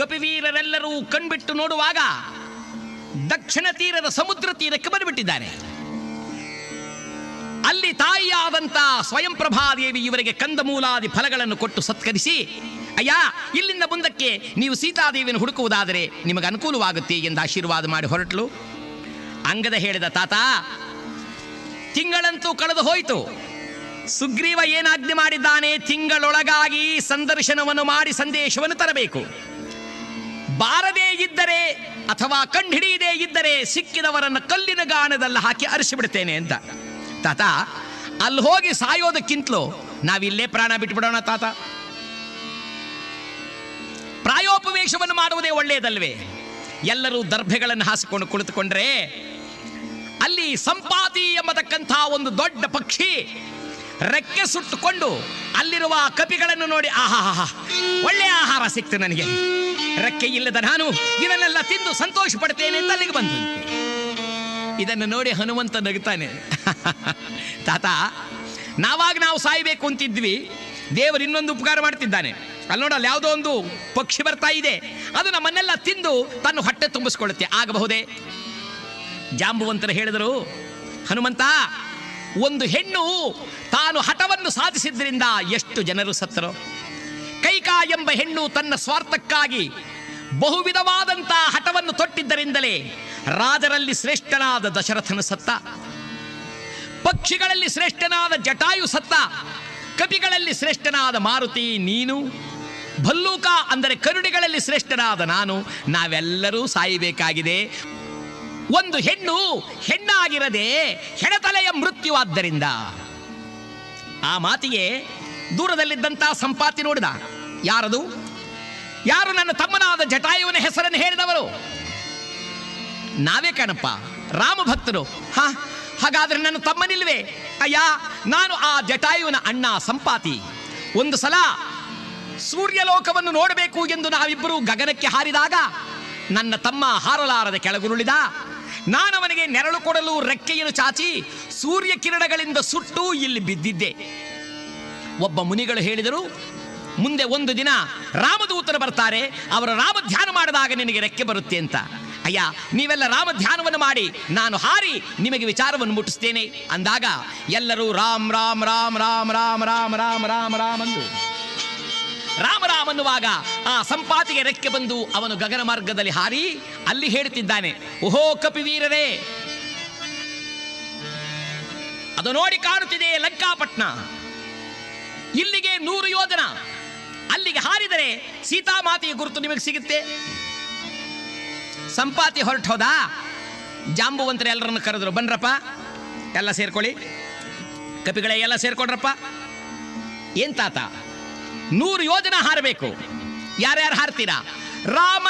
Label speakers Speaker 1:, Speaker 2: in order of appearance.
Speaker 1: ಕಪಿವೀರರೆಲ್ಲರೂ ಕಣ್ಬಿಟ್ಟು ನೋಡುವಾಗ ದಕ್ಷಿಣ ತೀರದ ಸಮುದ್ರ ತೀರಕ್ಕೆ ಬಂದುಬಿಟ್ಟಿದ್ದಾನೆ ಅಲ್ಲಿ ತಾಯಿಯಾದಂತ ಸ್ವಯಂ ಪ್ರಭಾದೇವಿ ಇವರಿಗೆ ಕಂದಮೂಲಾದಿ ಫಲಗಳನ್ನು ಕೊಟ್ಟು ಸತ್ಕರಿಸಿ ಅಯ್ಯ ಇಲ್ಲಿಂದ ಮುಂದಕ್ಕೆ ನೀವು ಸೀತಾದೇವಿಯನ್ನು ಹುಡುಕುವುದಾದರೆ ನಿಮಗೆ ಅನುಕೂಲವಾಗುತ್ತೆ ಎಂದು ಆಶೀರ್ವಾದ ಮಾಡಿ ಹೊರಟಲು ಅಂಗದ ಹೇಳಿದ ತಾತ ತಿಂಗಳಂತೂ ಕಳೆದು ಹೋಯಿತು ಸುಗ್ರೀವ ಏನಾಜ್ಞೆ ಮಾಡಿದ್ದಾನೆ ತಿಂಗಳೊಳಗಾಗಿ ಸಂದರ್ಶನವನ್ನು ಮಾಡಿ ಸಂದೇಶವನ್ನು ತರಬೇಕು ಬಾರದೇ ಇದ್ದರೆ ಅಥವಾ ಕಂಡುಹಿಡಿಯದೇ ಇದ್ದರೆ ಸಿಕ್ಕಿದವರನ್ನು ಕಲ್ಲಿನ ಗಾಣದಲ್ಲಿ ಹಾಕಿ ಅರಿಸಿಬಿಡ್ತೇನೆ ಅಂತ ತಾತ ಅಲ್ಲಿ ಹೋಗಿ ಸಾಯೋದಕ್ಕಿಂತಲೂ ನಾವಿಲ್ಲೇ ಪ್ರಾಣ ಬಿಟ್ಬಿಡೋಣ ತಾತ ಪ್ರಾಯೋಪವೇಶವನ್ನು ಮಾಡುವುದೇ ಒಳ್ಳೆಯದಲ್ವೇ ಎಲ್ಲರೂ ದರ್ಭೆಗಳನ್ನು ಹಾಸಿಕೊಂಡು ಕುಳಿತುಕೊಂಡ್ರೆ ಅಲ್ಲಿ ಸಂಪಾತಿ ಎಂಬತಕ್ಕಂಥ ಒಂದು ದೊಡ್ಡ ಪಕ್ಷಿ ರೆಕ್ಕೆ ಸುಟ್ಟುಕೊಂಡು ಅಲ್ಲಿರುವ ಕಪಿಗಳನ್ನು ನೋಡಿ ಆಹಾ ಒಳ್ಳೆಯ ಆಹಾರ ಸಿಕ್ತು ನನಗೆ ರೆಕ್ಕೆ ಇಲ್ಲದ ನಾನು ಇದನ್ನೆಲ್ಲ ತಿಂದು ಸಂತೋಷ ಪಡ್ತೇನೆ ಅಂತ ಅಲ್ಲಿಗೆ ಬಂದಂತೆ ಇದನ್ನು ನೋಡಿ ಹನುಮಂತ ನಗುತ್ತಾನೆ ತಾತ ನಾವಾಗ ನಾವು ಸಾಯಬೇಕು ಅಂತಿದ್ವಿ ದೇವರು ಇನ್ನೊಂದು ಉಪಕಾರ ಮಾಡ್ತಿದ್ದಾನೆ ಅಲ್ಲಿ ನೋಡಲ್ಲ ಯಾವುದೋ ಒಂದು ಪಕ್ಷಿ ಬರ್ತಾ ಇದೆ ಅದು ನಮ್ಮನ್ನೆಲ್ಲ ತಿಂದು ತನ್ನ ಹೊಟ್ಟೆ ತುಂಬಿಸ್ಕೊಳ್ಳುತ್ತೆ ಆಗಬಹುದೇ ಜಾಂಬುವಂತರು ಹೇಳಿದರು ಹನುಮಂತ ಒಂದು ಹೆಣ್ಣು ತಾನು ಹಠವನ್ನು ಸಾಧಿಸಿದ್ರಿಂದ ಎಷ್ಟು ಜನರು ಸತ್ತರು ಕೈಕಾ ಎಂಬ ಹೆಣ್ಣು ತನ್ನ ಸ್ವಾರ್ಥಕ್ಕಾಗಿ ಬಹುವಿಧವಾದಂಥ ಹಠವನ್ನು ತೊಟ್ಟಿದ್ದರಿಂದಲೇ ರಾಜರಲ್ಲಿ ಶ್ರೇಷ್ಠನಾದ ದಶರಥನು ಸತ್ತ ಪಕ್ಷಿಗಳಲ್ಲಿ ಶ್ರೇಷ್ಠನಾದ ಜಟಾಯು ಸತ್ತ ಕಪಿಗಳಲ್ಲಿ ಶ್ರೇಷ್ಠನಾದ ಮಾರುತಿ ನೀನು ಭಲ್ಲೂಕ ಅಂದರೆ ಕರುಡಿಗಳಲ್ಲಿ ಶ್ರೇಷ್ಠನಾದ ನಾನು ನಾವೆಲ್ಲರೂ ಸಾಯಬೇಕಾಗಿದೆ ಒಂದು ಹೆಣ್ಣು ಹೆಣ್ಣಾಗಿರದೆ ಹೆಣತಲೆಯ ಮೃತ್ಯುವಾದ್ದರಿಂದ ಆ ಮಾತಿಗೆ ದೂರದಲ್ಲಿದ್ದಂಥ ಸಂಪಾತಿ ನೋಡಿದ ಯಾರದು ಯಾರು ನನ್ನ ತಮ್ಮನಾದ ಜಟಾಯುವಿನ ಹೆಸರನ್ನು ಹೇಳಿದವರು ನಾವೇ ಕಣಪ್ಪ ರಾಮಭಕ್ತರು ಹಾ ಹಾಗಾದ್ರೆ ನನ್ನ ತಮ್ಮನಿಲ್ವೇ ಅಯ್ಯ ನಾನು ಆ ಜಟಾಯುವಿನ ಅಣ್ಣ ಸಂಪಾತಿ ಒಂದು ಸಲ ಸೂರ್ಯಲೋಕವನ್ನು ನೋಡಬೇಕು ಎಂದು ನಾವಿಬ್ಬರು ಗಗನಕ್ಕೆ ಹಾರಿದಾಗ ನನ್ನ ತಮ್ಮ ಹಾರಲಾರದ ಕೆಳಗುರುಳಿದ ನಾನವನಿಗೆ ನೆರಳು ಕೊಡಲು ರೆಕ್ಕೆಯನ್ನು ಚಾಚಿ ಸೂರ್ಯ ಕಿರಣಗಳಿಂದ ಸುಟ್ಟು ಇಲ್ಲಿ ಬಿದ್ದಿದ್ದೆ ಒಬ್ಬ ಮುನಿಗಳು ಹೇಳಿದರು ಮುಂದೆ ಒಂದು ದಿನ ರಾಮದೂತರು ಬರ್ತಾರೆ ಅವರ ರಾಮ ಧ್ಯಾನ ಮಾಡಿದಾಗ ನಿನಗೆ ರೆಕ್ಕೆ ಬರುತ್ತೆ ಅಂತ ಅಯ್ಯ ನೀವೆಲ್ಲ ರಾಮ ಧ್ಯಾನವನ್ನು ಮಾಡಿ ನಾನು ಹಾರಿ ನಿಮಗೆ ವಿಚಾರವನ್ನು ಮುಟ್ಟಿಸ್ತೇನೆ ಅಂದಾಗ ಎಲ್ಲರೂ ರಾಮ್ ರಾಮ್ ರಾಮ್ ರಾಮ್ ರಾಮ್ ರಾಮ್ ರಾಮ್ ರಾಮ್ ರಾಮ್ ಅಂದು ರಾಮ ರಾಮ್ ಅನ್ನುವಾಗ ಆ ಸಂಪಾತಿಗೆ ರೆಕ್ಕೆ ಬಂದು ಅವನು ಗಗನ ಮಾರ್ಗದಲ್ಲಿ ಹಾರಿ ಅಲ್ಲಿ ಹೇಳುತ್ತಿದ್ದಾನೆ ಓಹೋ ಕಪಿವೀರರೇ ಅದು ನೋಡಿ ಕಾಣುತ್ತಿದೆ ಲಂಕಾಪಟ್ನ ಇಲ್ಲಿಗೆ ನೂರು ಯೋಜನ ಅಲ್ಲಿಗೆ ಹಾರಿದರೆ ಸೀತಾಮಾತೆಯ ಗುರುತು ನಿಮಗೆ ಸಿಗುತ್ತೆ ಸಂಪಾತಿ ಹೊರಟು ಹೋದ ಜಾಂಬುವಂತರು ಎಲ್ಲರನ್ನು ಕರೆದ್ರು ಬನ್ರಪ್ಪ ಎಲ್ಲ ಸೇರ್ಕೊಳ್ಳಿ ಕಪಿಗಳೇ ಎಲ್ಲ ಸೇರ್ಕೊಂಡ್ರಪ್ಪ ಏನ್ ತಾತ ನೂರು ಯೋಜನ ಹಾರಬೇಕು ಯಾರ್ಯಾರು ಹಾರ್ತೀರಾ ರಾಮ